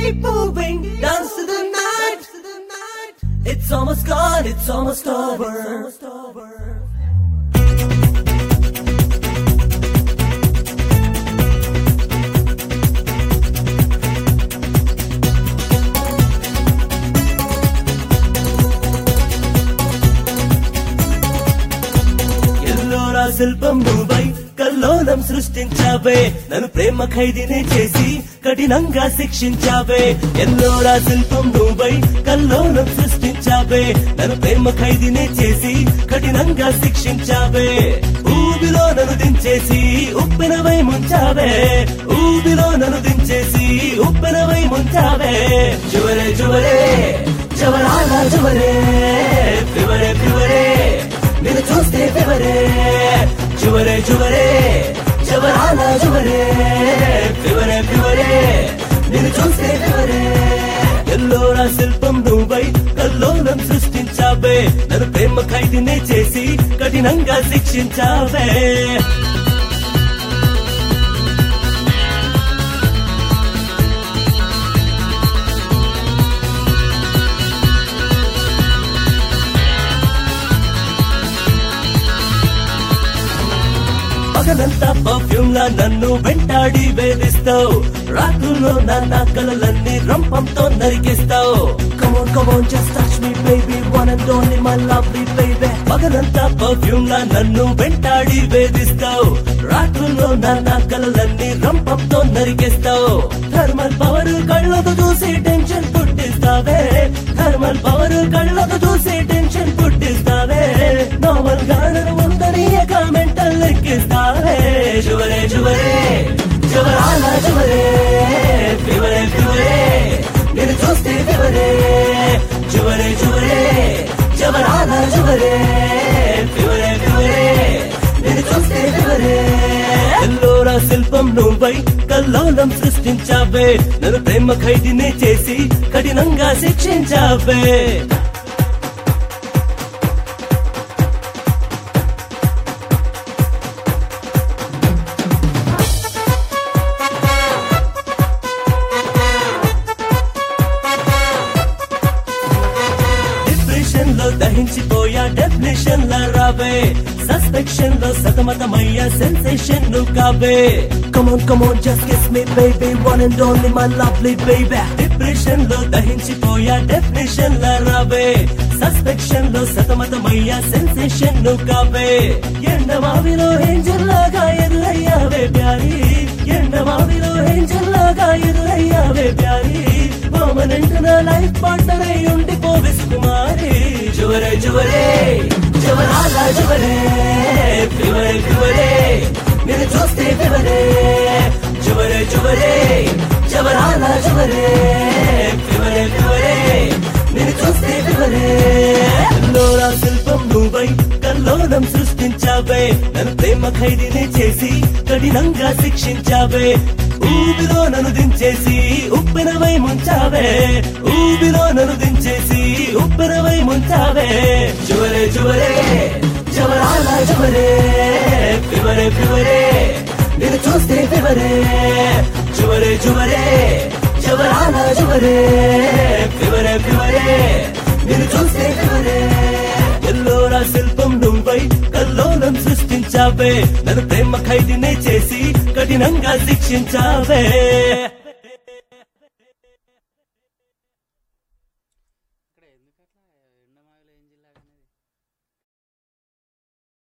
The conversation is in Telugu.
keep moving, dance to the night. It's almost gone, it's almost over. Ellora శిల్పం నువ్వై కల్లోలం సృష్టించావే నన్ను ప్రేమ ఖైదీనే చేసి కఠినంగా శిక్షించావే ఎల్లోరా శిల్పం నువ్వై కల్లోలం సృష్టించావే నన్ను ప్రేమ ఖైదీనే చేసి కఠినంగా శిక్షించావే ఊబిలో నన్ను దించేసి ఉప్పెనవై ముంచావే ఊబిలో నన్ను దించేసి ఉప్పెనవై ముంచావే జువరే జువరే జవరాలా జువరే ఫివరే ఫివరే నిన్ను చూస్తే ఫివరే జువరే జువరే జవరాల జువరే ఫివరే ఫివరే నిన్ను చూస్తే ఫివరే ఎల్లోరా శిల్పం నువ్వై కల్లోలం సృష్టించావే నన్ను ప్రేమ ఖైదీనే చేసి కఠినంగా శిక్షించావే పగలంతా పర్ఫ్యూమ్ లా నన్ను వెంటాడి వేధిస్తావు రాత్రుల్లో నా నా కలలన్నీ రంపంతో నరికిస్తావు come on come on just touch me baby one and only my lovely baby పగలంతా పర్ఫ్యూమ్ లా నన్ను వెంటాడి వేధిస్తావు రాత్రుల్లో నా నా కలలన్నీ రంపంతో నరికిస్తావు థర్మల్ పవర్ కళ్ళకు చూసి టెన్షన్ పుట్టిస్తావే థర్మల్ పవర్ కళ్ళకు చూసి టెన్షన్ పుట్టిస్తావే నార్మల్ గానరు ఉందని మెంటల్ లెక్కిస్తావే జువరే జువరే జువరాల జువరే ఫివరే ఫివరే నేను చూస్తే ఫివరే జువరే జువరే జవరాల జువరే ఫివరే ఫివరే నేను చూస్తే ఫివరే ఎల్లోరా శిల్పం నువ్వై కల్లోలం సృష్టించావే నన్ను ప్రేమ ఖైదీనే చేసి కఠినంగా శిక్షించావే డిప్రెషన్ లో దహించిపోయా డెఫినేషన్ లా రావే సస్పెక్షన్ లో సతమతమయ్యా సెన్సేషన్ ను కావే come on come on just kiss me baby one and only my lovely baby depression లో దహించిపోయా డెఫినేషన్ లా రావే సస్పెక్షన్ లో సతమతమయ్యా సెన్సేషన్ ను కావే ఎండమావిలో ఏంజల్ లాగా ఎదురయ్యావే ప్యారీ ఎండమావిలో ఏంజల్ లాగా ఎదురయ్యావే ప్యారీ పర్మనెంట్ నా లైఫ్ పార్ట్నర్ అయి ఉండిపోవే కుమారి జువరే జువరే జవరాల జువరే ఫివరే ఫివరే నేను చూస్తే ఫివరే జువరే జువరే జవరాల జువరే ఫివరే ఫివరే నేను చూస్తే ఫివరే లోరా శిల్పం నువ్వై కల్లోలం సృష్టించావే నన్ను ప్రేమ ఖైదీని చేసి కఠినంగా శిక్షించావే ఊబిలో నన్ను దించేసి ఉప్పెనవై ముంచావే ఊబిలో నన్ను దించేసి ఉప్పెనవై ముంచావే జువరే జువరే జవరాల జువరే ఫివరే ఫివరే నేను చూస్తే ఫివరే జువరే జువరే జవరాల జువరే ఫివరే ఫివరే నేను చూస్తే ఫివరే ఎల్లోరా శిల్పం నువ్వై కల్లోలం సృష్టించావే నన్ను ప్రేమ ఖైదీనే చేసి కఠినంగా శిక్షించావే